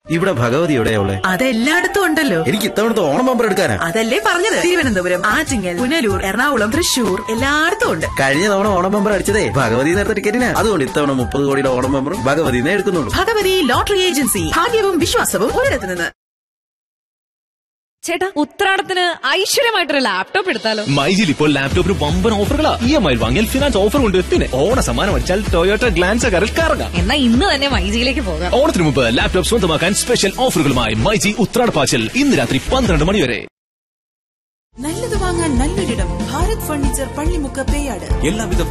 ഇവിടെ ഭഗവതി എവിടെയുള്ള അതെല്ലായിടത്തും ഉണ്ടല്ലോ എനിക്ക് ഇത്തവണത്തെ ഓണം ബമ്പർ എടുക്കാനാ അതല്ലേ പറഞ്ഞത് തിരുവനന്തപുരം ആറ്റിങ്ങൽ പുനലൂർ എറണാകുളം തൃശൂർ എല്ലായിടത്തും ഉണ്ട് കഴിഞ്ഞ തവണ ഓണം ബമ്പർ അടിച്ചതേ ഭഗവതി നേരത്തെ ടിക്കറ്റിനാ അതുകൊണ്ട് ഇത്തവണ മുപ്പത് കോടിയുടെ ഓണം ബമ്പറും ഭഗവതി എടുക്കുന്നുള്ളൂ ഭഗവതി ലോട്ടറി ഏജൻസി ഭാഗ്യവും വിശ്വാസവും ഒരിടത്ത് നിന്ന് ചേട്ടാ ഉത്രാടത്തിന് ഐശ്വര്യമായിട്ടൊരു ലാപ്ടോപ്പ് എടുത്താലോ മൈജിൽ ഇപ്പോൾ ലാപ്ടോപ്പിന് വമ്പൻ ഓഫറുകളാ ഇ എം ഐ വാങ്ങിയാൽ ഫിനാൻസ് ഓഫർ ഉണ്ട് പിന്നെ ഓണ സമ്മാനം അടിച്ചാൽ ടൊയോട്ട ഗ്ലാൻസ് കാറിൽ കറങ്ങാം എന്നാ ഇന്ന് തന്നെ മൈജിയിലേക്ക് പോകാം ഓണത്തിന് മുമ്പ് ലാപ്ടോപ്പ് സ്വന്തമാക്കാൻ സ്പെഷ്യൽ ഓഫറുകളുമായി മൈജി ഉത്രാടപ്പാച്ചൽ ഇന്ന് രാത്രി പന്ത്രണ്ട് മണി വരെ നല്ലത് വാങ്ങാൻ നല്ലൊരിടം ഭാരത് ഫർണിച്ചർ പള്ളിമുക്ക് പേയാട് എല്ലാവിധ